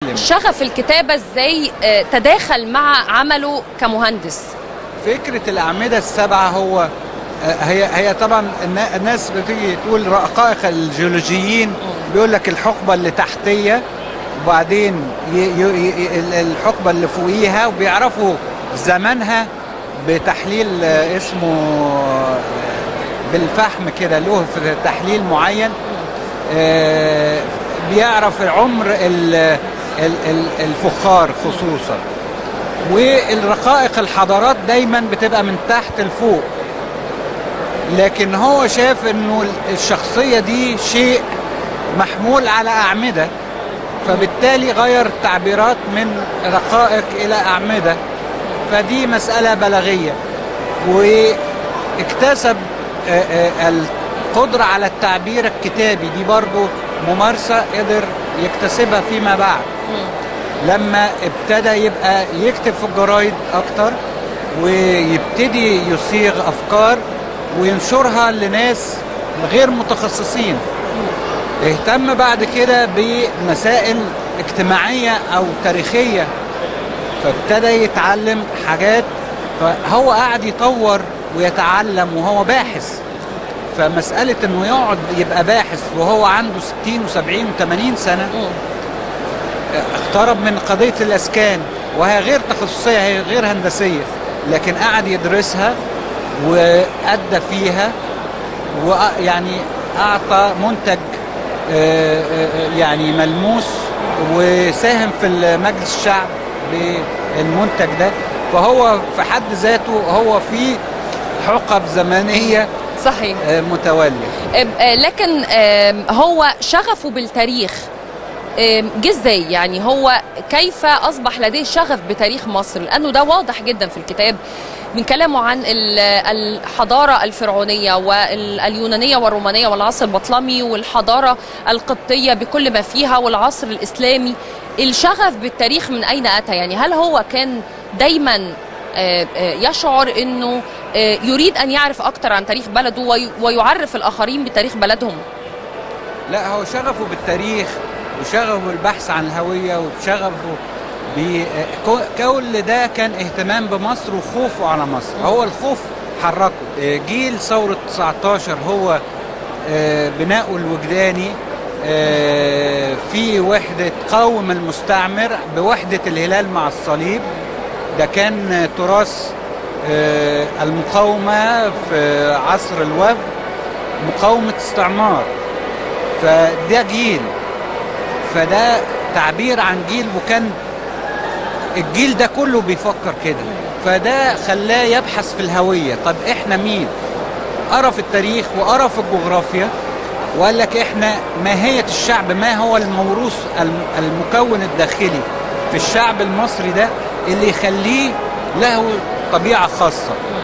يتعلم شغف الكتابة ازاي آه، تداخل مع عمله كمهندس فكرة الأعمدة السبعة هو آه، هي هي طبعا النا- الناس بتيجي تقول رقائق الجيولوجيين بيقول لك الحقبة اللي تحتية وبعدين ي- ي- ي- ال- الحقبة اللي فوقيها وبيعرفوا زمنها بتحليل آه، اسمه آه، بالفحم كده له في تحليل معين آه، بيعرف عمر ال- ال- ال- الفخار خصوصا والرقائق الحضارات دايما بتبقى من تحت لفوق لكن هو شاف انه الشخصية دي شيء محمول على أعمدة فبالتالي غير التعبيرات من رقائق إلى أعمدة فدي مسألة بلاغية واكتسب آه، آه، القدرة على التعبير الكتابي دي برضو ممارسة قدر يكتسبها فيما بعد لما ابتدى يبقى يكتب في الجرايد اكتر ويبتدي يصيغ افكار وينشرها لناس غير متخصصين اهتم بعد كده بمسائل اجتماعية او تاريخية فابتدى يتعلم حاجات فهو قاعد يطور ويتعلم وهو باحث فمسألة انه يقعد يبقى باحث وهو عنده 60 و70 و80 سنة اقترب من قضية الأسكان وهي غير تخصصية هي غير هندسية لكن قعد يدرسها وأدى فيها ويعني أعطى منتج آه، آه، يعني ملموس وساهم في مجلس الشعب بالمنتج ده فهو في حد ذاته هو في حقب زمنية صحيح آه، متوالية آم، آه، لكن آم، هو شغفه بالتاريخ آم، جه ازاي يعني هو كيف اصبح لديه شغف بتاريخ مصر لانه ده واضح جدا في الكتاب من كلامه عن ال- الحضاره الفرعونيه واليونانيه والرومانيه والعصر البطلمي والحضاره القبطيه بكل ما فيها والعصر الاسلامي الشغف بالتاريخ من اين اتى يعني هل هو كان دايما آه، آه، يشعر انه آه، يريد ان يعرف اكتر عن تاريخ بلده وي- ويعرف الاخرين بتاريخ بلدهم لا هو شغفه بالتاريخ وشغفه بالبحث عن الهوية وشغفه ب كل ده كان اهتمام بمصر وخوفه على مصر هو الخوف حركه آه، جيل ثورة 19 هو آه، بناؤه الوجداني آه، في وحدة قوم المستعمر بوحدة الهلال مع الصليب ده كان تراث آه، المقاومة في عصر الوفد مقاومة استعمار فده جيل فده تعبير عن جيل وكان الجيل ده كله بيفكر كده فده خلاه يبحث في الهوية طب احنا مين قرا في التاريخ وقرا في الجغرافيا وقال لك احنا ماهية الشعب ما هو الموروث الم- المكون الداخلي في الشعب المصري ده اللي يخليه له طبيعة خاصة